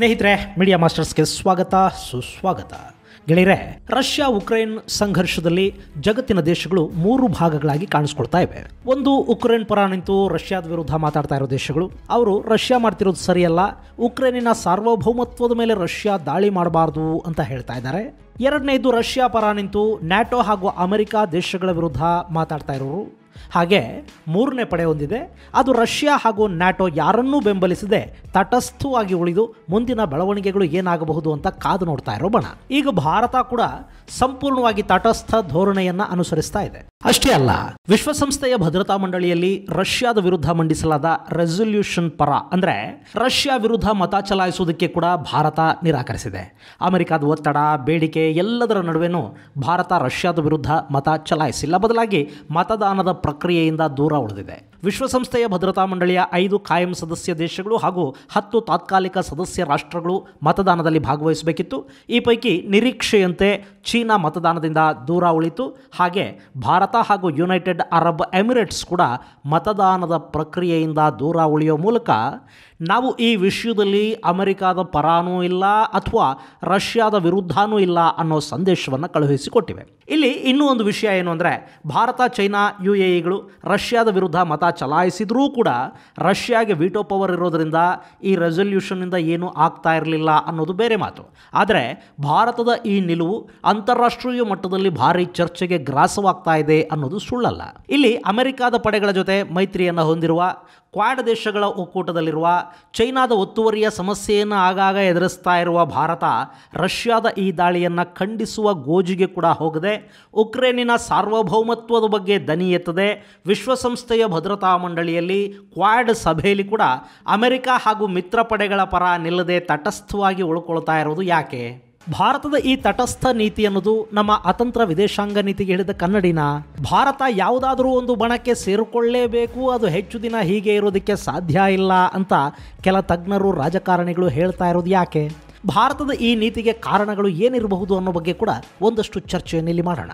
ಸ್ನೇಹಿತರೆ ಮೀಡಿಯಾ ಮಾಸ್ಟರ್ಸ್ಗೆ ಸ್ವಾಗತ ಸುಸ್ವಾಗತ ಗೆಳೆಯರೆ ರಷ್ಯಾ ಉಕ್ರೇನ್ ಸಂಘರ್ಷದಲ್ಲಿ ಜಗತ್ತಿನ ದೇಶಗಳು ಮೂರು ಭಾಗಗಳಾಗಿ ಕಾಣಿಸ್ಕೊಳ್ತಾ ಇವೆ ಒಂದು ಉಕ್ರೇನ್ ಪರ ನಿಂತು ರಷ್ಯಾದ ವಿರುದ್ಧ ಮಾತಾಡ್ತಾ ಇರೋ ದೇಶಗಳು ಅವರು ರಷ್ಯಾ ಮಾಡ್ತಿರೋದು ಸರಿಯಲ್ಲ ಉಕ್ರೇನಿನ ಸಾರ್ವಭೌಮತ್ವದ ಮೇಲೆ ರಷ್ಯಾ ದಾಳಿ ಮಾಡಬಾರ್ದು ಅಂತ ಹೇಳ್ತಾ ಇದ್ದಾರೆ ಎರಡನೇದು ರಷ್ಯಾ ಪರ ನಿಂತು ನ್ಯಾಟೋ ಹಾಗೂ ಅಮೆರಿಕ ದೇಶಗಳ ವಿರುದ್ಧ ಮಾತಾಡ್ತಾ ಇರೋರು ಹಾಗೆ ಮೂರನೇ ಪಡೆ ಹೊಂದಿದೆ ಅದು ರಷ್ಯಾ ಹಾಗೂ ನ್ಯಾಟೋ ಯಾರನ್ನೂ ಬೆಂಬಲಿಸದೆ ತಟಸ್ಥವಾಗಿ ಉಳಿದು ಮುಂದಿನ ಬೆಳವಣಿಗೆಗಳು ಏನಾಗಬಹುದು ಅಂತ ಕಾದು ನೋಡ್ತಾ ಇರೋ ಬಣ ಈಗ ಭಾರತ ಕೂಡ ಸಂಪೂರ್ಣವಾಗಿ ತಟಸ್ಥ ಧೋರಣೆಯನ್ನ ಅನುಸರಿಸ್ತಾ ಇದೆ ಅಷ್ಟೇ ಅಲ್ಲ ವಿಶ್ವಸಂಸ್ಥೆಯ ಭದ್ರತಾ ಮಂಡಳಿಯಲ್ಲಿ ರಷ್ಯಾದ ವಿರುದ್ಧ ಮಂಡಿಸಲಾದ ರೆಸೊಲ್ಯೂಷನ್ ಪರ ಅಂದ್ರೆ ರಷ್ಯಾ ವಿರುದ್ಧ ಮತ ಚಲಾಯಿಸುವುದಕ್ಕೆ ಕೂಡ ಭಾರತ ನಿರಾಕರಿಸಿದೆ ಅಮೆರಿಕದ ಒತ್ತಡ ಬೇಡಿಕೆ ಎಲ್ಲದರ ನಡುವೆನೂ ಭಾರತ ರಷ್ಯಾದ ವಿರುದ್ಧ ಮತ ಚಲಾಯಿಸಿಲ್ಲ ಬದಲಾಗಿ ಮತದಾನದ ಪ್ರಕ್ರಿಯೆಯಿಂದ ದೂರ ಉಳಿದಿದೆ ವಿಶ್ವಸಂಸ್ಥೆಯ ಭದ್ರತಾ ಮಂಡಳಿಯ ಐದು ಕಾಯಂ ಸದಸ್ಯ ದೇಶಗಳು ಹಾಗೂ ಹತ್ತು ತಾತ್ಕಾಲಿಕ ಸದಸ್ಯ ರಾಷ್ಟ್ರಗಳು ಮತದಾನದಲ್ಲಿ ಭಾಗವಹಿಸಬೇಕಿತ್ತು ಈ ಪೈಕಿ ನಿರೀಕ್ಷೆಯಂತೆ ಚೀನಾ ಮತದಾನದಿಂದ ದೂರ ಉಳಿತು ಹಾಗೆ ಭಾರತ ಹಾಗೂ ಯುನೈಟೆಡ್ ಅರಬ್ ಎಮಿರೇಟ್ಸ್ ಕೂಡ ಮತದಾನದ ಪ್ರಕ್ರಿಯೆಯಿಂದ ದೂರ ಉಳಿಯೋ ಮೂಲಕ ನಾವು ಈ ವಿಷಯದಲ್ಲಿ ಅಮೆರಿಕಾದ ಪರಾನೂ ಇಲ್ಲ ಅಥವಾ ರಷ್ಯಾದ ವಿರುದ್ಧನೂ ಇಲ್ಲ ಅನ್ನೋ ಸಂದೇಶವನ್ನು ಕಳುಹಿಸಿಕೊಟ್ಟಿವೆ ಇಲ್ಲಿ ಇನ್ನೂ ಒಂದು ವಿಷಯ ಏನು ಅಂದರೆ ಭಾರತ ಚೈನಾ ಯು ಎ ಇಗಳು ರಷ್ಯಾದ ವಿರುದ್ಧ ಮತ ಚಲಾಯಿಸಿದರೂ ಕೂಡ ರಷ್ಯಾಗೆ ವಿಟೋ ಪವರ್ ಇರೋದರಿಂದ ಈ ರೆಸೊಲ್ಯೂಷನ್ನಿಂದ ಏನೂ ಆಗ್ತಾ ಇರಲಿಲ್ಲ ಅನ್ನೋದು ಬೇರೆ ಮಾತು ಆದರೆ ಭಾರತದ ಈ ನಿಲುವು ಅಂತಾರಾಷ್ಟ್ರೀಯ ಮಟ್ಟದಲ್ಲಿ ಭಾರಿ ಚರ್ಚೆಗೆ ಗ್ರಾಸವಾಗ್ತಾ ಇದೆ ಅನ್ನೋದು ಸುಳ್ಳಲ್ಲ ಇಲ್ಲಿ ಅಮೆರಿಕಾದ ಪಡೆಗಳ ಜೊತೆ ಮೈತ್ರಿಯನ್ನು ಹೊಂದಿರುವ ಕ್ವಾಡ್ ದೇಶಗಳ ಒಕ್ಕೂಟದಲ್ಲಿರುವ ಚೈನಾದ ಒತ್ತುವರಿಯ ಸಮಸ್ಯೆಯನ್ನು ಆಗಾಗ ಎದುರಿಸ್ತಾ ಇರುವ ಭಾರತ ರಷ್ಯಾದ ಈ ದಾಳಿಯನ್ನು ಖಂಡಿಸುವ ಗೋಜಿಗೆ ಕೂಡ ಹೋಗದೆ ಉಕ್ರೇನಿನ ಸಾರ್ವಭೌಮತ್ವದ ಬಗ್ಗೆ ದನಿ ಎತ್ತದೆ ವಿಶ್ವಸಂಸ್ಥೆಯ ಭದ್ರತಾ ಮಂಡಳಿಯಲ್ಲಿ ಕ್ವಾಡ್ ಸಭೆಯಲ್ಲಿ ಕೂಡ ಅಮೆರಿಕ ಹಾಗೂ ಮಿತ್ರ ಪಡೆಗಳ ಪರ ನಿಲ್ಲದೆ ತಟಸ್ಥವಾಗಿ ಉಳ್ಕೊಳ್ತಾ ಇರೋದು ಯಾಕೆ ಭಾರತದ ಈ ತಟಸ್ಥ ನೀತಿ ಅನ್ನೋದು ನಮ್ಮ ಅತಂತ್ರ ವಿದೇಶಾಂಗ ನೀತಿಗೆ ಹಿಡಿದ ಕನ್ನಡಿನ ಭಾರತ ಯಾವುದಾದ್ರೂ ಒಂದು ಬಣಕ್ಕೆ ಸೇರಿಕೊಳ್ಳೇಬೇಕು ಅದು ಹೆಚ್ಚು ದಿನ ಹೀಗೆ ಇರೋದಕ್ಕೆ ಸಾಧ್ಯ ಇಲ್ಲ ಅಂತ ಕೆಲ ತಜ್ಞರು ರಾಜಕಾರಣಿಗಳು ಹೇಳ್ತಾ ಇರೋದು ಯಾಕೆ ಭಾರತದ ಈ ನೀತಿಗೆ ಕಾರಣಗಳು ಏನಿರಬಹುದು ಅನ್ನೋ ಬಗ್ಗೆ ಕೂಡ ಒಂದಷ್ಟು ಚರ್ಚೆಯನ್ನು ಇಲ್ಲಿ ಮಾಡೋಣ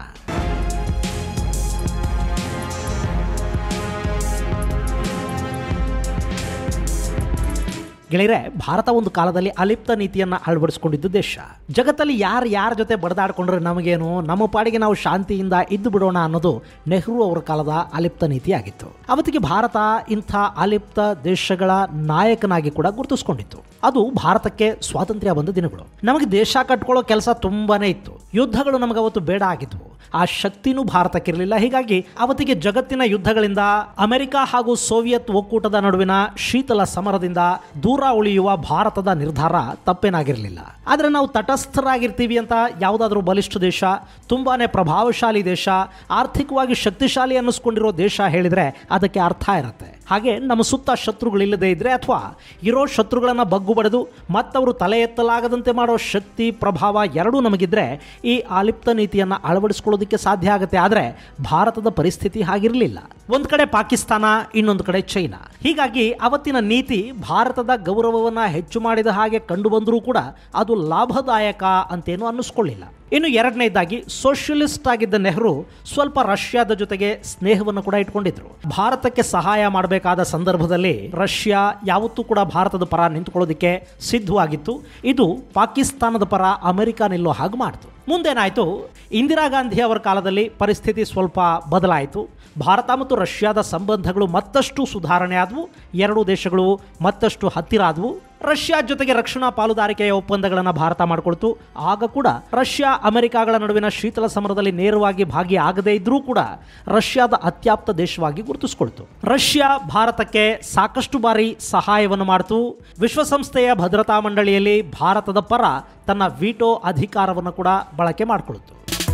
ಗೆಳೆಯರೆ ಭಾರತ ಒಂದು ಕಾಲದಲ್ಲಿ ಅಲಿಪ್ತ ನೀತಿಯನ್ನು ಅಳವಡಿಸಿಕೊಂಡಿದ್ದು ದೇಶ ಜಗತ್ತಲ್ಲಿ ಯಾರು ಯಾರ ಜೊತೆ ಬಡದಾಡ್ಕೊಂಡ್ರೆ ನಮಗೇನು ನಮ್ಮ ಪಾಡಿಗೆ ನಾವು ಶಾಂತಿಯಿಂದ ಇದ್ದು ಬಿಡೋಣ ಅನ್ನೋದು ನೆಹರು ಅವರ ಕಾಲದ ಅಲಿಪ್ತ ನೀತಿಯಾಗಿತ್ತು ಅವತ್ತಿಗೆ ಭಾರತ ಇಂಥ ಅಲಿಪ್ತ ದೇಶಗಳ ನಾಯಕನಾಗಿ ಕೂಡ ಗುರುತಿಸ್ಕೊಂಡಿತ್ತು ಅದು ಭಾರತಕ್ಕೆ ಸ್ವಾತಂತ್ರ್ಯ ಬಂದ ದಿನಗಳು ನಮಗೆ ದೇಶ ಕಟ್ಕೊಳ್ಳೋ ಕೆಲಸ ತುಂಬಾನೇ ಇತ್ತು ಯುದ್ಧಗಳು ನಮಗೆ ಅವತ್ತು ಬೇಡ ಆಗಿದ್ವು ಆ ಶಕ್ತಿನೂ ಭಾರತಕ್ಕಿರಲಿಲ್ಲ ಹೀಗಾಗಿ ಅವತ್ತಿಗೆ ಜಗತ್ತಿನ ಯುದ್ಧಗಳಿಂದ ಅಮೆರಿಕ ಹಾಗೂ ಸೋವಿಯತ್ ಒಕ್ಕೂಟದ ನಡುವಿನ ಶೀತಲ ಸಮರದಿಂದ ದೂರ ಉಳಿಯುವ ಭಾರತದ ನಿರ್ಧಾರ ತಪ್ಪೇನಾಗಿರಲಿಲ್ಲ ಆದರೆ ನಾವು ತಟಸ್ಥರಾಗಿರ್ತೀವಿ ಅಂತ ಯಾವುದಾದ್ರೂ ಬಲಿಷ್ಠ ದೇಶ ತುಂಬಾನೇ ಪ್ರಭಾವಶಾಲಿ ದೇಶ ಆರ್ಥಿಕವಾಗಿ ಶಕ್ತಿಶಾಲಿ ಅನ್ನಿಸ್ಕೊಂಡಿರೋ ದೇಶ ಹೇಳಿದರೆ ಅದಕ್ಕೆ ಅರ್ಥ ಇರುತ್ತೆ ಹಾಗೆ ನಮ್ಮ ಸುತ್ತ ಶತ್ರುಗಳಿಲ್ಲದೆ ಇದ್ದರೆ ಅಥವಾ ಇರೋ ಶತ್ರುಗಳನ್ನು ಬಗ್ಗು ಬಡಿದು ಮತ್ತವರು ತಲೆ ಎತ್ತಲಾಗದಂತೆ ಮಾಡೋ ಶಕ್ತಿ ಪ್ರಭಾವ ಎರಡೂ ನಮಗಿದ್ರೆ ಈ ಆಲಿಪ್ತ ನೀತಿಯನ್ನು ಅಳವಡಿಸ್ಕೊಳ್ಳೋದಕ್ಕೆ ಸಾಧ್ಯ ಆಗುತ್ತೆ ಆದರೆ ಭಾರತದ ಪರಿಸ್ಥಿತಿ ಹಾಗಿರಲಿಲ್ಲ ಒಂದು ಕಡೆ ಪಾಕಿಸ್ತಾನ ಇನ್ನೊಂದು ಕಡೆ ಚೈನಾ ಹೀಗಾಗಿ ಅವತ್ತಿನ ನೀತಿ ಭಾರತದ ಗೌರವವನ್ನು ಹೆಚ್ಚು ಮಾಡಿದ ಹಾಗೆ ಕಂಡು ಬಂದರೂ ಕೂಡ ಅದು ಲಾಭದಾಯಕ ಅಂತೇನು ಅನ್ನಿಸ್ಕೊಳ್ಳಿಲ್ಲ ಇನ್ನು ಎರಡನೇದಾಗಿ ಸೋಷಿಯಲಿಸ್ಟ್ ಆಗಿದ್ದ ನೆಹರು ಸ್ವಲ್ಪ ರಷ್ಯಾದ ಜೊತೆಗೆ ಸ್ನೇಹವನ್ನು ಕೂಡ ಇಟ್ಕೊಂಡಿದ್ರು ಭಾರತಕ್ಕೆ ಸಹಾಯ ಮಾಡಬೇಕಾದ ಸಂದರ್ಭದಲ್ಲಿ ರಷ್ಯಾ ಯಾವತ್ತೂ ಕೂಡ ಭಾರತದ ಪರ ನಿಂತ್ಕೊಳ್ಳೋದಕ್ಕೆ ಸಿದ್ಧವಾಗಿತ್ತು ಇದು ಪಾಕಿಸ್ತಾನದ ಪರ ಅಮೆರಿಕ ನಿಲ್ಲೋ ಹಾಗೆ ಮಾಡ್ತು ಮುಂದೇನಾಯಿತು ಇಂದಿರಾ ಗಾಂಧಿ ಅವರ ಕಾಲದಲ್ಲಿ ಪರಿಸ್ಥಿತಿ ಸ್ವಲ್ಪ ಬದಲಾಯಿತು ಭಾರತ ಮತ್ತು ರಷ್ಯಾದ ಸಂಬಂಧಗಳು ಮತ್ತಷ್ಟು ಸುಧಾರಣೆ ಆದವು ಎರಡೂ ದೇಶಗಳು ಮತ್ತಷ್ಟು ಹತ್ತಿರ ಆದವು ರಷ್ಯಾ ಜೊತೆಗೆ ರಕ್ಷಣಾ ಪಾಲುದಾರಿಕೆಯ ಒಪ್ಪಂದಗಳನ್ನು ಭಾರತ ಮಾಡಿಕೊಳ್ತು ಆಗ ಕೂಡ ರಷ್ಯಾ ಅಮೆರಿಕಾಗಳ ನಡುವಿನ ಶೀತಲ ಸಮರದಲ್ಲಿ ನೇರವಾಗಿ ಭಾಗಿಯಾಗದೇ ಇದ್ರೂ ಕೂಡ ರಷ್ಯಾದ ಅತ್ಯಾಪ್ತ ದೇಶವಾಗಿ ಗುರುತಿಸಿಕೊಳ್ತು ರಷ್ಯಾ ಭಾರತಕ್ಕೆ ಸಾಕಷ್ಟು ಬಾರಿ ಸಹಾಯವನ್ನು ಮಾಡಿತು ವಿಶ್ವಸಂಸ್ಥೆಯ ಭದ್ರತಾ ಮಂಡಳಿಯಲ್ಲಿ ಭಾರತದ ಪರ ತನ್ನ ವಿಟೋ ಅಧಿಕಾರವನ್ನು ಕೂಡ ಬಳಕೆ ಮಾಡಿಕೊಳ್ತು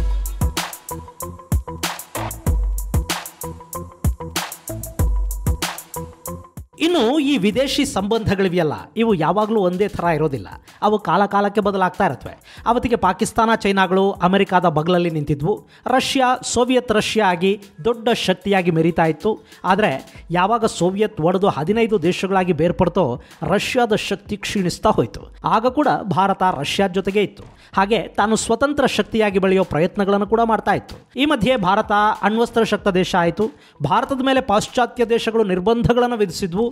ಇನ್ನು ಈ ವಿದೇಶಿ ಸಂಬಂಧಗಳಿವೆಯಲ್ಲ ಇವು ಯಾವಾಗಲೂ ಒಂದೇ ಥರ ಇರೋದಿಲ್ಲ ಅವು ಕಾಲ ಕಾಲಕ್ಕೆ ಬದಲಾಗ್ತಾ ಇರುತ್ತವೆ ಅವತ್ತಿಗೆ ಪಾಕಿಸ್ತಾನ ಚೈನಾಗಳು ಅಮೆರಿಕಾದ ಬಗಲಲ್ಲಿ ನಿಂತಿದ್ವು ರಷ್ಯಾ ಸೋವಿಯತ್ ರಷ್ಯಾ ಆಗಿ ದೊಡ್ಡ ಶಕ್ತಿಯಾಗಿ ಮೆರೀತಾ ಇತ್ತು ಆದರೆ ಯಾವಾಗ ಸೋವಿಯತ್ ಒಡೆದು ಹದಿನೈದು ದೇಶಗಳಾಗಿ ಬೇರ್ಪಡ್ತೋ ರಷ್ಯಾದ ಶಕ್ತಿ ಕ್ಷೀಣಿಸ್ತಾ ಹೋಯಿತು ಆಗ ಕೂಡ ಭಾರತ ರಷ್ಯಾದ ಜೊತೆಗೆ ಇತ್ತು ಹಾಗೆ ತಾನು ಸ್ವತಂತ್ರ ಶಕ್ತಿಯಾಗಿ ಬೆಳೆಯೋ ಪ್ರಯತ್ನಗಳನ್ನು ಕೂಡ ಮಾಡ್ತಾ ಇತ್ತು ಈ ಮಧ್ಯೆ ಭಾರತ ಅಣ್ವಸ್ತ್ರ ಶಕ್ತ ದೇಶ ಆಯಿತು ಭಾರತದ ಮೇಲೆ ಪಾಶ್ಚಾತ್ಯ ದೇಶಗಳು ನಿರ್ಬಂಧಗಳನ್ನು ವಿಧಿಸಿದ್ವು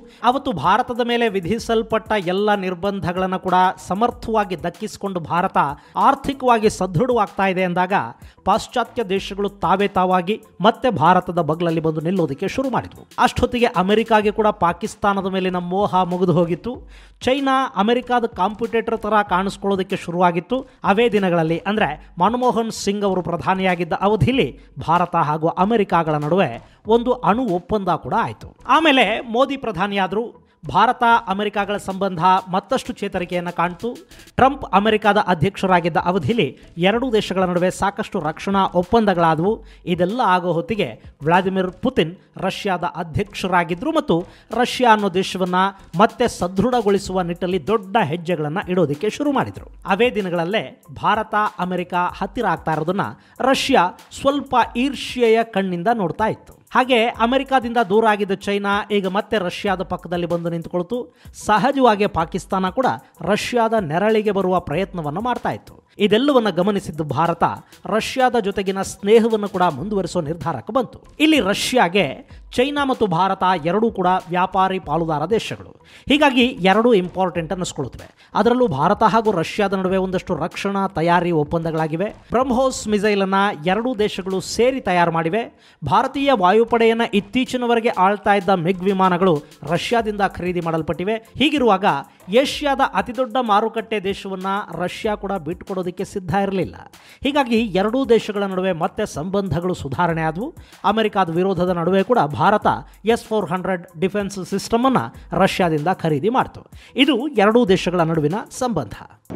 ಅವತ್ತು ಭಾರತದ ಮೇಲೆ ವಿಧಿಸಲ್ಪಟ್ಟ ಎಲ್ಲ ನಿರ್ಬಂಧಗಳನ್ನು ಕೂಡ ಸಮರ್ಥವಾಗಿ ದಕ್ಕಿಸಿಕೊಂಡು ಭಾರತ ಆರ್ಥಿಕವಾಗಿ ಸದೃಢವಾಗ್ತಾ ಇದೆ ಎಂದಾಗ ಪಾಶ್ಚಾತ್ಯ ದೇಶಗಳು ತಾವೇ ತಾವಾಗಿ ಮತ್ತೆ ಭಾರತದ ಬಗ್ಲಲ್ಲಿ ಬಂದು ನಿಲ್ಲೋದಕ್ಕೆ ಶುರು ಮಾಡಿದ್ವು ಅಷ್ಟೊತ್ತಿಗೆ ಅಮೆರಿಕಾಗೆ ಕೂಡ ಪಾಕಿಸ್ತಾನದ ಮೇಲಿನ ಮೋಹ ಮುಗಿದು ಹೋಗಿತ್ತು ಚೈನಾ ಅಮೆರಿಕಾದ ಕಾಂಪಿಟೇಟರ್ ಥರ ಕಾಣಿಸ್ಕೊಳ್ಳೋದಕ್ಕೆ ಶುರುವಾಗಿತ್ತು ಅವೇ ದಿನಗಳಲ್ಲಿ ಅಂದರೆ ಮನಮೋಹನ್ ಸಿಂಗ್ ಅವರು ಪ್ರಧಾನಿಯಾಗಿದ್ದ ಅವಧಿಯಲ್ಲಿ ಭಾರತ ಹಾಗೂ ಅಮೆರಿಕಾಗಳ ನಡುವೆ ಒಂದು ಅಣು ಒಪ್ಪಂದ ಕೂಡ ಆಯಿತು ಆಮೇಲೆ ಮೋದಿ ಪ್ರಧಾನಿಯಾದರು ಭಾರತ ಅಮೆರಿಕಾಗಳ ಸಂಬಂಧ ಮತ್ತಷ್ಟು ಚೇತರಿಕೆಯನ್ನು ಕಾಣ್ತು ಟ್ರಂಪ್ ಅಮೆರಿಕಾದ ಅಧ್ಯಕ್ಷರಾಗಿದ್ದ ಅವಧಿಯಲ್ಲಿ ಎರಡೂ ದೇಶಗಳ ನಡುವೆ ಸಾಕಷ್ಟು ರಕ್ಷಣಾ ಒಪ್ಪಂದಗಳಾದವು ಇದೆಲ್ಲ ಆಗೋ ಹೊತ್ತಿಗೆ ವ್ಲಾದಿಮಿರ್ ಪುತಿನ್ ರಷ್ಯಾದ ಅಧ್ಯಕ್ಷರಾಗಿದ್ದರು ಮತ್ತು ರಷ್ಯಾ ಅನ್ನೋ ದೇಶವನ್ನು ಮತ್ತೆ ಸದೃಢಗೊಳಿಸುವ ನಿಟ್ಟಲ್ಲಿ ದೊಡ್ಡ ಹೆಜ್ಜೆಗಳನ್ನು ಇಡೋದಕ್ಕೆ ಶುರು ಮಾಡಿದರು ಅವೇ ದಿನಗಳಲ್ಲೇ ಭಾರತ ಅಮೆರಿಕ ಹತ್ತಿರ ಆಗ್ತಾ ಇರೋದನ್ನ ರಷ್ಯಾ ಸ್ವಲ್ಪ ಈರ್ಷ್ಯೆಯ ಕಣ್ಣಿಂದ ನೋಡ್ತಾ ಇತ್ತು ಹಾಗೆ ಅಮೆರಿಕಾದಿಂದ ದೂರ ಆಗಿದ್ದ ಚೈನಾ ಈಗ ಮತ್ತೆ ರಷ್ಯಾದ ಪಕ್ಕದಲ್ಲಿ ಬಂದು ನಿಂತುಕೊಳ್ತು ಸಹಜವಾಗಿ ಪಾಕಿಸ್ತಾನ ಕೂಡ ರಷ್ಯಾದ ನೆರಳಿಗೆ ಬರುವ ಪ್ರಯತ್ನವನ್ನು ಮಾಡ್ತಾ ಇತ್ತು ಇದೆಲ್ಲವನ್ನು ಗಮನಿಸಿದ್ದು ಭಾರತ ರಷ್ಯಾದ ಜೊತೆಗಿನ ಸ್ನೇಹವನ್ನು ಕೂಡ ಮುಂದುವರಿಸೋ ನಿರ್ಧಾರಕ್ಕೆ ಬಂತು ಇಲ್ಲಿ ರಷ್ಯಾಗೆ ಚೈನಾ ಮತ್ತು ಭಾರತ ಎರಡೂ ಕೂಡ ವ್ಯಾಪಾರಿ ಪಾಲುದಾರ ದೇಶಗಳು ಹೀಗಾಗಿ ಎರಡೂ ಇಂಪಾರ್ಟೆಂಟ್ ಅನ್ನಿಸ್ಕೊಳ್ಳುತ್ತವೆ ಅದರಲ್ಲೂ ಭಾರತ ಹಾಗೂ ರಷ್ಯಾದ ನಡುವೆ ಒಂದಷ್ಟು ರಕ್ಷಣಾ ತಯಾರಿ ಒಪ್ಪಂದಗಳಾಗಿವೆ ಬ್ರಹ್ಮೋಸ್ ಮಿಸೈಲನ್ನು ಎರಡೂ ದೇಶಗಳು ಸೇರಿ ತಯಾರು ಮಾಡಿವೆ ಭಾರತೀಯ ವಾಯುಪಡೆಯನ್ನು ಇತ್ತೀಚಿನವರೆಗೆ ಆಳ್ತಾ ಇದ್ದ ಮಿಗ್ ವಿಮಾನಗಳು ರಷ್ಯಾದಿಂದ ಖರೀದಿ ಮಾಡಲ್ಪಟ್ಟಿವೆ ಹೀಗಿರುವಾಗ ಏಷ್ಯಾದ ಅತಿದೊಡ್ಡ ಮಾರುಕಟ್ಟೆ ದೇಶವನ್ನು ರಷ್ಯಾ ಕೂಡ ಬಿಟ್ಟುಕೊಡೋದಕ್ಕೆ ಸಿದ್ಧ ಇರಲಿಲ್ಲ ಹೀಗಾಗಿ ಎರಡೂ ದೇಶಗಳ ನಡುವೆ ಮತ್ತೆ ಸಂಬಂಧಗಳು ಸುಧಾರಣೆ ಆದವು ಅಮೆರಿಕಾದ ವಿರೋಧದ ನಡುವೆ ಕೂಡ Bharat S four hundred defence ಸಿಸ್ಟಮನ್ನು ರಷ್ಯಾದಿಂದ ಖರೀದಿ ಮಾಡ್ತು ಇದು ಎರಡೂ ದೇಶಗಳ ನಡುವಿನ ಸಂಬಂಧ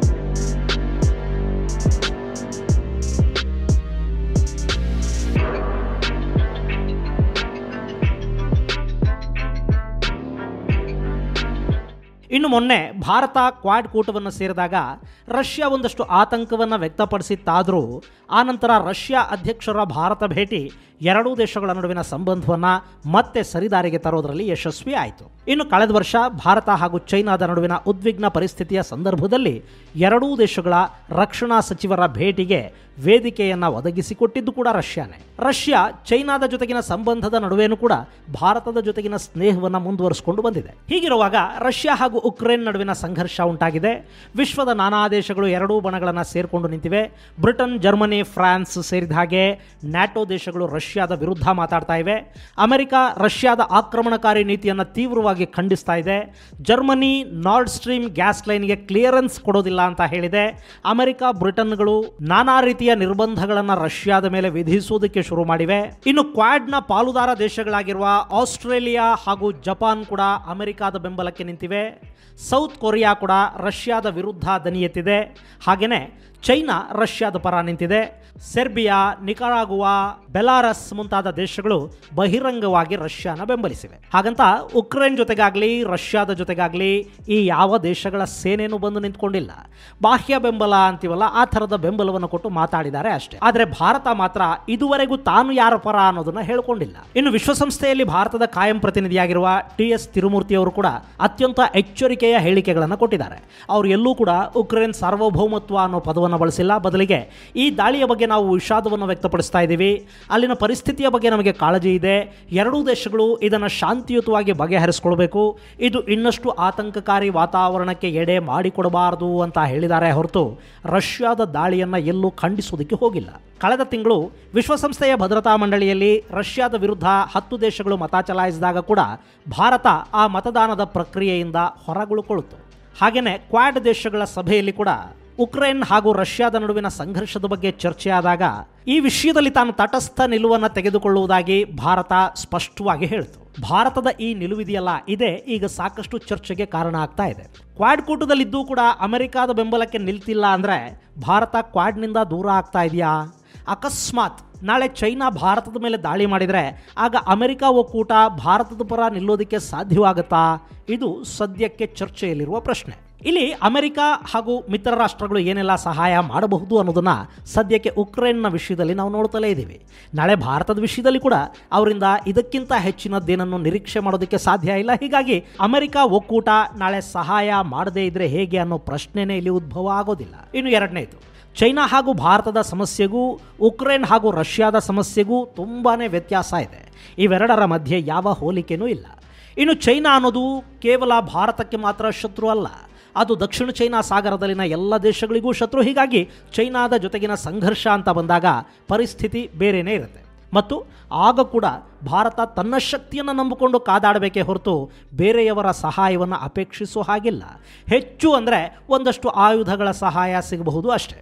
ಇನ್ನು ಮೊನ್ನೆ ಭಾರತ ಕ್ವಾಡ್ ಕೂಟವನ್ನು ಸೇರಿದಾಗ ರಷ್ಯಾ ಒಂದಷ್ಟು ಆತಂಕವನ್ನು ವ್ಯಕ್ತಪಡಿಸಿತ್ತಾದರೂ ಆನಂತರ ರಷ್ಯಾ ಅಧ್ಯಕ್ಷರ ಭಾರತ ಭೇಟಿ ಎರಡೂ ದೇಶಗಳ ನಡುವಿನ ಸಂಬಂಧವನ್ನು ಮತ್ತೆ ಸರಿದಾರಿಗೆ ತರೋದರಲ್ಲಿ ಯಶಸ್ವಿ ಆಯಿತು ಇನ್ನು ಕಳೆದ ವರ್ಷ ಭಾರತ ಹಾಗೂ ಚೈನಾದ ನಡುವಿನ ಉದ್ವಿಗ್ನ ಪರಿಸ್ಥಿತಿಯ ಸಂದರ್ಭದಲ್ಲಿ ಎರಡೂ ದೇಶಗಳ ರಕ್ಷಣಾ ಸಚಿವರ ಭೇಟಿಗೆ ವೇದಿಕೆಯನ್ನು ಒದಗಿಸಿಕೊಟ್ಟಿದ್ದು ಕೂಡ ರಷ್ಯಾನೇ ರಷ್ಯಾ ಚೈನಾದ ಜೊತೆಗಿನ ಸಂಬಂಧದ ನಡುವೆನೂ ಕೂಡ ಭಾರತದ ಜೊತೆಗಿನ ಸ್ನೇಹವನ್ನು ಮುಂದುವರಿಸಿಕೊಂಡು ಬಂದಿದೆ ಹೀಗಿರುವಾಗ ರಷ್ಯಾ ಹಾಗೂ ಉಕ್ರೇನ್ ನಡುವಿನ ಸಂಘರ್ಷ ಉಂಟಾಗಿದೆ ವಿಶ್ವದ ನಾನಾ ದೇಶಗಳು ಎರಡೂ ಬಣಗಳನ್ನು ಸೇರಿಕೊಂಡು ನಿಂತಿವೆ ಬ್ರಿಟನ್ ಜರ್ಮನಿ ಫ್ರಾನ್ಸ್ ಸೇರಿದ ಹಾಗೆ ನ್ಯಾಟೋ ದೇಶಗಳು ರಷ್ಯಾದ ವಿರುದ್ಧ ಮಾತಾಡ್ತಾ ಇವೆ ಅಮೆರಿಕ ರಷ್ಯಾದ ಆಕ್ರಮಣಕಾರಿ ನೀತಿಯನ್ನು ತೀವ್ರವಾಗಿ ಖಂಡಿಸ್ತಾ ಇದೆ ಜರ್ಮನಿ ನಾರ್ಡ್ ಸ್ಟ್ರೀಮ್ ಗ್ಯಾಸ್ ಲೈನ್ಗೆ ಕ್ಲಿಯರೆನ್ಸ್ ಕೊಡೋದಿಲ್ಲ ಅಂತ ಹೇಳಿದೆ ಅಮೆರಿಕ ಬ್ರಿಟನ್ಗಳು ನಾನಾ ರೀತಿಯ ನಿರ್ಬಂಧಗಳನ್ನು ರಷ್ಯಾದ ಮೇಲೆ ವಿಧಿಸುವುದಕ್ಕೆ ಶುರು ಮಾಡಿವೆ ಇನ್ನು ಕ್ವಾಡ್ನ ಪಾಲುದಾರ ದೇಶಗಳಾಗಿರುವ ಆಸ್ಟ್ರೇಲಿಯಾ ಹಾಗೂ ಜಪಾನ್ ಕೂಡ ಅಮೆರಿಕಾದ ಬೆಂಬಲಕ್ಕೆ ನಿಂತಿವೆ ಸೌತ್ ಕೊರಿಯಾ ಕೂಡ ರಷ್ಯಾದ ವಿರುದ್ಧ ದನಿ ಎತ್ತಿದೆ ಹಾಗೆಯೇ ಚೈನಾ ರಷ್ಯಾದ ಪರ ನಿಂತಿದೆ ಸೆರ್ಬಿಯಾ ನಿಕರಾಗುವಾ ಬೆಲಾರಸ್ ಮುಂತಾದ ದೇಶಗಳು ಬಹಿರಂಗವಾಗಿ ರಷ್ಯಾನ ಬೆಂಬಲಿಸಿವೆ ಹಾಗಂತ ಉಕ್ರೇನ್ ಜೊತೆಗಾಗಲಿ ರಷ್ಯಾದ ಜೊತೆಗಾಗಲಿ ಈ ಯಾವ ದೇಶಗಳ ಸೇನೆನೂ ಬಂದು ನಿಂತ್ಕೊಂಡಿಲ್ಲ ಬಾಹ್ಯ ಬೆಂಬಲ ಅಂತೀವಲ್ಲ ಆ ಥರದ ಬೆಂಬಲವನ್ನು ಕೊಟ್ಟು ಮಾತಾಡಿದ್ದಾರೆ ಅಷ್ಟೇ ಆದರೆ ಭಾರತ ಮಾತ್ರ ಇದುವರೆಗೂ ತಾನು ಯಾರ ಪರ ಅನ್ನೋದನ್ನ ಹೇಳ್ಕೊಂಡಿಲ್ಲ ಇನ್ನು ವಿಶ್ವಸಂಸ್ಥೆಯಲ್ಲಿ ಭಾರತದ ಕಾಯಂ ಪ್ರತಿನಿಧಿಯಾಗಿರುವ ಟಿ ಎಸ್ ತಿರುಮೂರ್ತಿ ಅವರು ಕೂಡ ಅತ್ಯಂತ ಎಚ್ಚರಿಕೆಯ ಹೇಳಿಕೆಗಳನ್ನು ಕೊಟ್ಟಿದ್ದಾರೆ ಅವರು ಎಲ್ಲೂ ಕೂಡ ಉಕ್ರೇನ್ ಸಾರ್ವಭೌಮತ್ವ ಅನ್ನೋ ಪದವನ್ನು ಬಳಸಿಲ್ಲ ಬದಲಿಗೆ ಈ ದಾಳಿಯ ಬಗ್ಗೆ ನಾವು ವಿಷಾದವನ್ನು ವ್ಯಕ್ತಪಡಿಸ್ತಾ ಇದ್ದೀವಿ ಅಲ್ಲಿನ ಪರಿಸ್ಥಿತಿಯ ಬಗ್ಗೆ ನಮಗೆ ಕಾಳಜಿ ಇದೆ ಎರಡೂ ದೇಶಗಳು ಇದನ್ನು ಶಾಂತಿಯುತವಾಗಿ ಬಗೆಹರಿಸ್ಕೊಳ್ಬೇಕು ಇದು ಇನ್ನಷ್ಟು ಆತಂಕಕಾರಿ ವಾತಾವರಣಕ್ಕೆ ಎಡೆ ಮಾಡಿಕೊಡಬಾರದು ಅಂತ ಹೇಳಿದ್ದಾರೆ ಹೊರತು ರಷ್ಯಾದ ದಾಳಿಯನ್ನು ಎಲ್ಲೂ ಖಂಡಿಸುವುದಕ್ಕೆ ಹೋಗಿಲ್ಲ ಕಳೆದ ತಿಂಗಳು ವಿಶ್ವಸಂಸ್ಥೆಯ ಭದ್ರತಾ ಮಂಡಳಿಯಲ್ಲಿ ರಷ್ಯಾದ ವಿರುದ್ಧ ಹತ್ತು ದೇಶಗಳು ಮತ ಚಲಾಯಿಸಿದಾಗ ಕೂಡ ಭಾರತ ಆ ಮತದಾನದ ಪ್ರಕ್ರಿಯೆಯಿಂದ ಹೊರಗುಳುಕೊಳ್ಳುತ್ತು ಹಾಗೆಯೇ ಕ್ವಾಡ್ ದೇಶಗಳ ಸಭೆಯಲ್ಲಿ ಕೂಡ ಉಕ್ರೇನ್ ಹಾಗೂ ರಷ್ಯಾದ ನಡುವಿನ ಸಂಘರ್ಷದ ಬಗ್ಗೆ ಚರ್ಚೆ ಆದಾಗ ಈ ವಿಷಯದಲ್ಲಿ ತಾನು ತಟಸ್ಥ ನಿಲುವನ್ನು ತೆಗೆದುಕೊಳ್ಳುವುದಾಗಿ ಭಾರತ ಸ್ಪಷ್ಟವಾಗಿ ಹೇಳಿತು ಭಾರತದ ಈ ನಿಲುವಿದೆಯಲ್ಲ ಇದೇ ಈಗ ಸಾಕಷ್ಟು ಚರ್ಚೆಗೆ ಕಾರಣ ಆಗ್ತಾ ಇದೆ ಕ್ವಾಡ್ ಕೂಟದಲ್ಲಿದ್ದೂ ಕೂಡ ಅಮೆರಿಕಾದ ಬೆಂಬಲಕ್ಕೆ ನಿಲ್ತಿಲ್ಲ ಅಂದರೆ ಭಾರತ ಕ್ವಾಡ್ನಿಂದ ದೂರ ಆಗ್ತಾ ಇದೆಯಾ ಅಕಸ್ಮಾತ್ ನಾಳೆ ಚೈನಾ ಭಾರತದ ಮೇಲೆ ದಾಳಿ ಮಾಡಿದರೆ ಆಗ ಅಮೆರಿಕ ಒಕ್ಕೂಟ ಭಾರತದ ಪರ ನಿಲ್ಲೋದಕ್ಕೆ ಸಾಧ್ಯವಾಗುತ್ತಾ ಇದು ಸದ್ಯಕ್ಕೆ ಚರ್ಚೆಯಲ್ಲಿರುವ ಪ್ರಶ್ನೆ ಇಲ್ಲಿ ಅಮೆರಿಕ ಹಾಗೂ ಮಿತ್ರ ರಾಷ್ಟ್ರಗಳು ಏನೆಲ್ಲ ಸಹಾಯ ಮಾಡಬಹುದು ಅನ್ನೋದನ್ನು ಸದ್ಯಕ್ಕೆ ಉಕ್ರೇನ್ನ ವಿಷಯದಲ್ಲಿ ನಾವು ನೋಡ್ತಲೇ ಇದ್ದೀವಿ ನಾಳೆ ಭಾರತದ ವಿಷಯದಲ್ಲಿ ಕೂಡ ಅವರಿಂದ ಇದಕ್ಕಿಂತ ಹೆಚ್ಚಿನದ್ದೇನನ್ನು ನಿರೀಕ್ಷೆ ಮಾಡೋದಕ್ಕೆ ಸಾಧ್ಯ ಇಲ್ಲ ಹೀಗಾಗಿ ಅಮೆರಿಕ ಒಕ್ಕೂಟ ನಾಳೆ ಸಹಾಯ ಮಾಡದೇ ಇದ್ರೆ ಹೇಗೆ ಅನ್ನೋ ಪ್ರಶ್ನೆನೇ ಇಲ್ಲಿ ಉದ್ಭವ ಆಗೋದಿಲ್ಲ ಇನ್ನು ಎರಡನೇದು ಚೈನಾ ಹಾಗೂ ಭಾರತದ ಸಮಸ್ಯೆಗೂ ಉಕ್ರೇನ್ ಹಾಗೂ ರಷ್ಯಾದ ಸಮಸ್ಯೆಗೂ ತುಂಬಾ ವ್ಯತ್ಯಾಸ ಇದೆ ಇವೆರಡರ ಮಧ್ಯೆ ಯಾವ ಹೋಲಿಕೆನೂ ಇಲ್ಲ ಇನ್ನು ಚೈನಾ ಅನ್ನೋದು ಕೇವಲ ಭಾರತಕ್ಕೆ ಮಾತ್ರ ಶತ್ರು ಅಲ್ಲ ಅದು ದಕ್ಷಿಣ ಚೈನಾ ಸಾಗರದಲ್ಲಿನ ಎಲ್ಲ ದೇಶಗಳಿಗೂ ಶತ್ರು ಹೀಗಾಗಿ ಚೈನಾದ ಜೊತೆಗಿನ ಸಂಘರ್ಷ ಅಂತ ಬಂದಾಗ ಪರಿಸ್ಥಿತಿ ಬೇರೆಯೇ ಇರುತ್ತೆ ಮತ್ತು ಆಗ ಕೂಡ ಭಾರತ ತನ್ನ ಶಕ್ತಿಯನ್ನು ನಂಬಿಕೊಂಡು ಕಾದಾಡಬೇಕೇ ಹೊರತು ಬೇರೆಯವರ ಸಹಾಯವನ್ನು ಅಪೇಕ್ಷಿಸೋ ಹಾಗಿಲ್ಲ ಹೆಚ್ಚು ಅಂದರೆ ಒಂದಷ್ಟು ಆಯುಧಗಳ ಸಹಾಯ ಸಿಗಬಹುದು ಅಷ್ಟೇ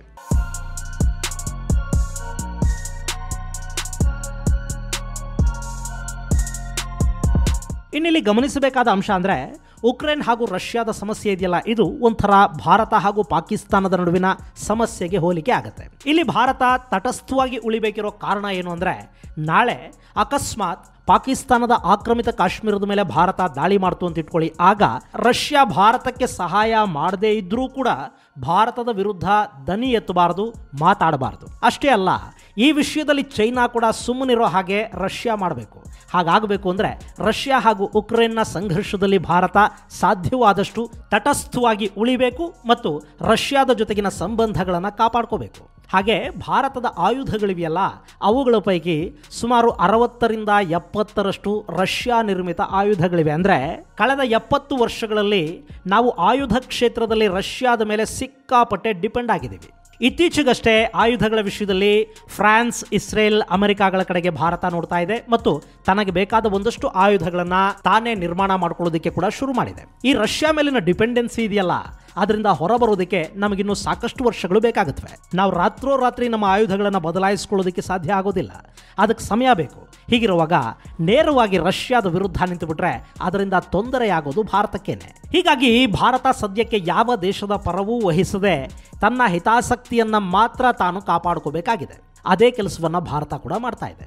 ಇನ್ನಿಲ್ಲಿ ಗಮನಿಸಬೇಕಾದ ಅಂಶ ಅಂದರೆ ಉಕ್ರೇನ್ ಹಾಗೂ ರಷ್ಯಾದ ಸಮಸ್ಯೆ ಇದೆಯಲ್ಲ ಇದು ಒಂಥರ ಭಾರತ ಹಾಗೂ ಪಾಕಿಸ್ತಾನದ ನಡುವಿನ ಸಮಸ್ಯೆಗೆ ಹೋಲಿಕೆ ಆಗುತ್ತೆ ಇಲ್ಲಿ ಭಾರತ ತಟಸ್ಥವಾಗಿ ಉಳಿಬೇಕಿರೋ ಕಾರಣ ಏನು ಅಂದರೆ ನಾಳೆ ಅಕಸ್ಮಾತ್ ಪಾಕಿಸ್ತಾನದ ಆಕ್ರಮಿತ ಕಾಶ್ಮೀರದ ಮೇಲೆ ಭಾರತ ದಾಳಿ ಮಾಡ್ತು ಅಂತ ಇಟ್ಕೊಳ್ಳಿ ಆಗ ರಷ್ಯಾ ಭಾರತಕ್ಕೆ ಸಹಾಯ ಮಾಡದೇ ಇದ್ರೂ ಕೂಡ ಭಾರತದ ವಿರುದ್ಧ ದನಿ ಎತ್ತಬಾರದು ಮಾತಾಡಬಾರದು ಅಷ್ಟೇ ಅಲ್ಲ ಈ ವಿಷಯದಲ್ಲಿ ಚೈನಾ ಕೂಡ ಸುಮ್ಮನಿರೋ ಹಾಗೆ ರಷ್ಯಾ ಮಾಡಬೇಕು ಹಾಗಾಗಬೇಕು ಅಂದರೆ ರಷ್ಯಾ ಹಾಗೂ ಉಕ್ರೇನ್ನ ಸಂಘರ್ಷದಲ್ಲಿ ಭಾರತ ಸಾಧ್ಯವಾದಷ್ಟು ತಟಸ್ಥವಾಗಿ ಉಳಿಬೇಕು ಮತ್ತು ರಷ್ಯಾದ ಜೊತೆಗಿನ ಸಂಬಂಧಗಳನ್ನು ಕಾಪಾಡ್ಕೋಬೇಕು ಹಾಗೆ ಭಾರತದ ಆಯುಧಗಳಿವೆಯಲ್ಲ ಅವುಗಳ ಪೈಕಿ ಸುಮಾರು ಅರವತ್ತರಿಂದ ಎಪ್ಪತ್ತರಷ್ಟು ರಷ್ಯಾ ನಿರ್ಮಿತ ಆಯುಧಗಳಿವೆ ಅಂದರೆ ಕಳೆದ ಎಪ್ಪತ್ತು ವರ್ಷಗಳಲ್ಲಿ ನಾವು ಆಯುಧ ಕ್ಷೇತ್ರದಲ್ಲಿ ರಷ್ಯಾದ ಮೇಲೆ ಸಿಕ್ಕಾಪಟ್ಟೆ ಡಿಪೆಂಡ್ ಆಗಿದ್ದೀವಿ ಇತ್ತೀಚೆಗಷ್ಟೇ ಆಯುಧಗಳ ವಿಷಯದಲ್ಲಿ ಫ್ರಾನ್ಸ್ ಇಸ್ರೇಲ್ ಅಮೆರಿಕಾಗಳ ಕಡೆಗೆ ಭಾರತ ನೋಡ್ತಾ ಇದೆ ಮತ್ತು ತನಗೆ ಬೇಕಾದ ಒಂದಷ್ಟು ಆಯುಧಗಳನ್ನು ತಾನೇ ನಿರ್ಮಾಣ ಮಾಡ್ಕೊಳ್ಳೋದಕ್ಕೆ ಕೂಡ ಶುರು ಮಾಡಿದೆ ಈ ರಷ್ಯಾ ಮೇಲಿನ ಡಿಪೆಂಡೆನ್ಸಿ ಇದೆಯಲ್ಲ ಅದರಿಂದ ಹೊರಬರೋದಕ್ಕೆ ನಮಗಿನ್ನೂ ಸಾಕಷ್ಟು ವರ್ಷಗಳು ಬೇಕಾಗುತ್ತವೆ ನಾವು ರಾತ್ರೋರಾತ್ರಿ ನಮ್ಮ ಆಯುಧಗಳನ್ನು ಬದಲಾಯಿಸ್ಕೊಳ್ಳೋದಕ್ಕೆ ಸಾಧ್ಯ ಆಗೋದಿಲ್ಲ ಅದಕ್ಕೆ ಸಮಯ ಬೇಕು ಹೀಗಿರುವಾಗ ನೇರವಾಗಿ ರಷ್ಯಾದ ವಿರುದ್ಧ ನಿಂತುಬಿಟ್ರೆ ಅದರಿಂದ ತೊಂದರೆಯಾಗೋದು ಭಾರತಕ್ಕೇನೆ ಹೀಗಾಗಿ ಭಾರತ ಸದ್ಯಕ್ಕೆ ಯಾವ ದೇಶದ ಪರವೂ ವಹಿಸದೆ ತನ್ನ ಹಿತಾಸಕ್ತಿಯನ್ನು ಮಾತ್ರ ತಾನು ಕಾಪಾಡ್ಕೋಬೇಕಾಗಿದೆ ಅದೇ ಕೆಲಸವನ್ನು ಭಾರತ ಕೂಡ ಮಾಡ್ತಾ ಇದೆ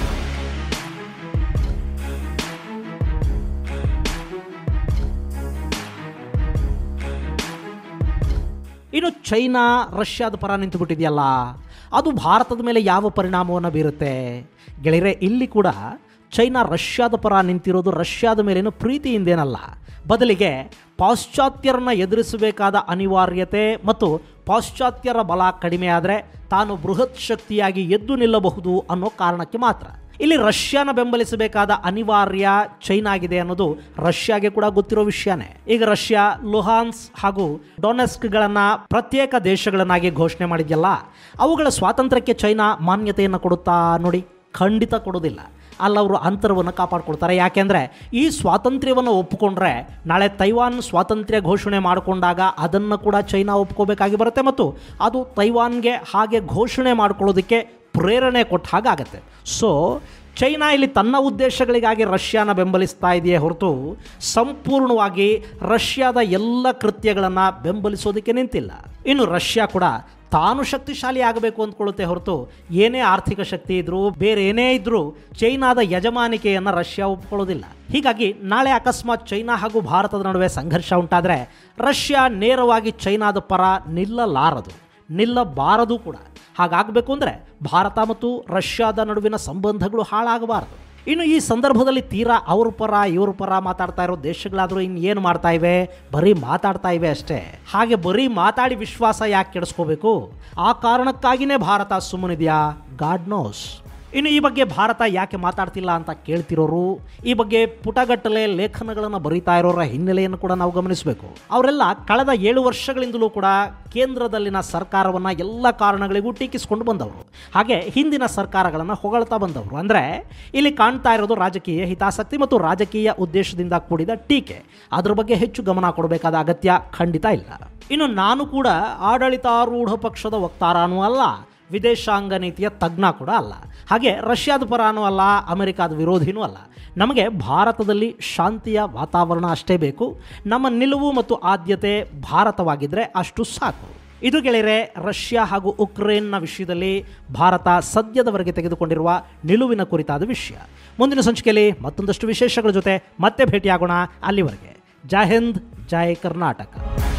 ಇನ್ನು ಚೈನಾ ರಷ್ಯಾದ ಪರ ನಿಂತುಬಿಟ್ಟಿದೆಯಲ್ಲ ಅದು ಭಾರತದ ಮೇಲೆ ಯಾವ ಪರಿಣಾಮವನ್ನು ಬೀರುತ್ತೆ ಗೆಳೆಯರೆ ಇಲ್ಲಿ ಕೂಡ ಚೈನಾ ರಷ್ಯಾದ ಪರ ನಿಂತಿರೋದು ರಷ್ಯಾದ ಮೇಲೇನು ಪ್ರೀತಿಯಿಂದೇನಲ್ಲ ಬದಲಿಗೆ ಪಾಶ್ಚಾತ್ಯರನ್ನ ಎದುರಿಸಬೇಕಾದ ಅನಿವಾರ್ಯತೆ ಮತ್ತು ಪಾಶ್ಚಾತ್ಯರ ಬಲ ಕಡಿಮೆ ಆದರೆ ತಾನು ಬೃಹತ್ ಶಕ್ತಿಯಾಗಿ ಎದ್ದು ನಿಲ್ಲಬಹುದು ಅನ್ನೋ ಕಾರಣಕ್ಕೆ ಮಾತ್ರ ಇಲ್ಲಿ ರಷ್ಯಾನ ಬೆಂಬಲಿಸಬೇಕಾದ ಅನಿವಾರ್ಯ ಚೈನಾಗಿದೆ ಅನ್ನೋದು ರಷ್ಯಾಗೆ ಕೂಡ ಗೊತ್ತಿರೋ ವಿಷಯನೇ ಈಗ ರಷ್ಯಾ ಲುಹಾನ್ಸ್ ಹಾಗೂ ಡೊನೆಸ್ಕ್ಗಳನ್ನ ಪ್ರತ್ಯೇಕ ದೇಶಗಳನ್ನಾಗಿ ಘೋಷಣೆ ಮಾಡಿದ್ಯಲ್ಲ ಅವುಗಳ ಸ್ವಾತಂತ್ರ್ಯಕ್ಕೆ ಚೈನಾ ಮಾನ್ಯತೆಯನ್ನು ಕೊಡುತ್ತಾ ನೋಡಿ ಖಂಡಿತ ಕೊಡೋದಿಲ್ಲ ಅಲ್ಲವರು ಅಂತರವನ್ನು ಕಾಪಾಡ್ಕೊಳ್ತಾರೆ ಯಾಕೆಂದರೆ ಈ ಸ್ವಾತಂತ್ರ್ಯವನ್ನು ಒಪ್ಪಿಕೊಂಡ್ರೆ ನಾಳೆ ತೈವಾನ್ ಸ್ವಾತಂತ್ರ್ಯ ಘೋಷಣೆ ಮಾಡಿಕೊಂಡಾಗ ಅದನ್ನು ಕೂಡ ಚೈನಾ ಒಪ್ಕೋಬೇಕಾಗಿ ಬರುತ್ತೆ ಮತ್ತು ಅದು ತೈವಾನ್ಗೆ ಹಾಗೆ ಘೋಷಣೆ ಮಾಡ್ಕೊಳ್ಳೋದಕ್ಕೆ ಪ್ರೇರಣೆ ಕೊಟ್ಟ ಹಾಗಾಗತ್ತೆ ಸೊ ಚೈನಾ ಇಲ್ಲಿ ತನ್ನ ಉದ್ದೇಶಗಳಿಗಾಗಿ ರಷ್ಯಾನ ಬೆಂಬಲಿಸ್ತಾ ಇದೆಯೇ ಹೊರತು ಸಂಪೂರ್ಣವಾಗಿ ರಷ್ಯಾದ ಎಲ್ಲ ಕೃತ್ಯಗಳನ್ನು ಬೆಂಬಲಿಸೋದಕ್ಕೆ ನಿಂತಿಲ್ಲ ಇನ್ನು ರಷ್ಯಾ ಕೂಡ ತಾನು ಶಕ್ತಿಶಾಲಿ ಆಗಬೇಕು ಅಂದ್ಕೊಳ್ಳುತ್ತೆ ಹೊರತು ಏನೇ ಆರ್ಥಿಕ ಶಕ್ತಿ ಇದ್ರೂ ಬೇರೆ ಏನೇ ಇದ್ರೂ ಚೈನಾದ ಯಜಮಾನಿಕೆಯನ್ನು ರಷ್ಯಾ ಒಪ್ಕೊಳ್ಳೋದಿಲ್ಲ ಹೀಗಾಗಿ ನಾಳೆ ಅಕಸ್ಮಾತ್ ಚೈನಾ ಹಾಗೂ ಭಾರತದ ನಡುವೆ ಸಂಘರ್ಷ ಉಂಟಾದರೆ ರಷ್ಯಾ ನೇರವಾಗಿ ಚೈನಾದ ಪರ ನಿಲ್ಲಲಾರದು ನಿಲ್ಲಬಾರದು ಕೂಡ ಹಾಗಾಗಬೇಕು ಅಂದರೆ ಭಾರತ ಮತ್ತು ರಷ್ಯಾದ ನಡುವಿನ ಸಂಬಂಧಗಳು ಹಾಳಾಗಬಾರದು ಇನ್ನು ಈ ಸಂದರ್ಭದಲ್ಲಿ ತೀರಾ ಅವ್ರ ಪರ ಇವ್ರ ಪರ ಮಾತಾಡ್ತಾ ಇರೋ ದೇಶಗಳಾದರೂ ಇನ್ನು ಏನು ಮಾಡ್ತಾ ಇವೆ ಬರೀ ಮಾತಾಡ್ತಾ ಇವೆ ಅಷ್ಟೇ ಹಾಗೆ ಬರೀ ಮಾತಾಡಿ ವಿಶ್ವಾಸ ಯಾಕೆ ಕೆಡಿಸ್ಕೋಬೇಕು ಆ ಕಾರಣಕ್ಕಾಗಿಯೇ ಭಾರತ ಸುಮ್ಮನಿದೆಯಾ ಗಾಡ್ ನೋಸ್ ಇನ್ನು ಈ ಬಗ್ಗೆ ಭಾರತ ಯಾಕೆ ಮಾತಾಡ್ತಿಲ್ಲ ಅಂತ ಕೇಳ್ತಿರೋರು ಈ ಬಗ್ಗೆ ಪುಟಗಟ್ಟಲೆ ಲೇಖನಗಳನ್ನು ಬರೀತಾ ಇರೋರ ಹಿನ್ನೆಲೆಯನ್ನು ಕೂಡ ನಾವು ಗಮನಿಸಬೇಕು ಅವರೆಲ್ಲ ಕಳೆದ ಏಳು ವರ್ಷಗಳಿಂದಲೂ ಕೂಡ ಕೇಂದ್ರದಲ್ಲಿನ ಸರ್ಕಾರವನ್ನು ಎಲ್ಲ ಕಾರಣಗಳಿಗೂ ಟೀಕಿಸಿಕೊಂಡು ಬಂದವರು ಹಾಗೆ ಹಿಂದಿನ ಸರ್ಕಾರಗಳನ್ನು ಹೊಗಳ್ತಾ ಬಂದವರು ಅಂದರೆ ಇಲ್ಲಿ ಕಾಣ್ತಾ ಇರೋದು ರಾಜಕೀಯ ಹಿತಾಸಕ್ತಿ ಮತ್ತು ರಾಜಕೀಯ ಉದ್ದೇಶದಿಂದ ಕೂಡಿದ ಟೀಕೆ ಅದ್ರ ಬಗ್ಗೆ ಹೆಚ್ಚು ಗಮನ ಕೊಡಬೇಕಾದ ಅಗತ್ಯ ಖಂಡಿತ ಇಲ್ಲ ಇನ್ನು ನಾನು ಕೂಡ ಆಡಳಿತಾರೂಢ ಪಕ್ಷದ ವಕ್ತಾರನೂ ಅಲ್ಲ ವಿದೇಶಾಂಗ ನೀತಿಯ ತಜ್ಞ ಕೂಡ ಅಲ್ಲ ಹಾಗೆ ರಷ್ಯಾದ ಪರಾನೂ ಅಲ್ಲ ಅಮೆರಿಕಾದ ವಿರೋಧಿನೂ ಅಲ್ಲ ನಮಗೆ ಭಾರತದಲ್ಲಿ ಶಾಂತಿಯ ವಾತಾವರಣ ಅಷ್ಟೇ ಬೇಕು ನಮ್ಮ ನಿಲುವು ಮತ್ತು ಆದ್ಯತೆ ಭಾರತವಾಗಿದ್ದರೆ ಅಷ್ಟು ಸಾಕು ಇದು ಗೆಳೆಯರೆ ರಷ್ಯಾ ಹಾಗೂ ಉಕ್ರೇನ್ನ ವಿಷಯದಲ್ಲಿ ಭಾರತ ಸದ್ಯದವರೆಗೆ ತೆಗೆದುಕೊಂಡಿರುವ ನಿಲುವಿನ ಕುರಿತಾದ ವಿಷಯ ಮುಂದಿನ ಸಂಚಿಕೆಯಲ್ಲಿ ಮತ್ತೊಂದಷ್ಟು ವಿಶೇಷಗಳ ಜೊತೆ ಮತ್ತೆ ಭೇಟಿಯಾಗೋಣ ಅಲ್ಲಿವರೆಗೆ ಜೈ ಹಿಂದ್ ಜೈ ಕರ್ನಾಟಕ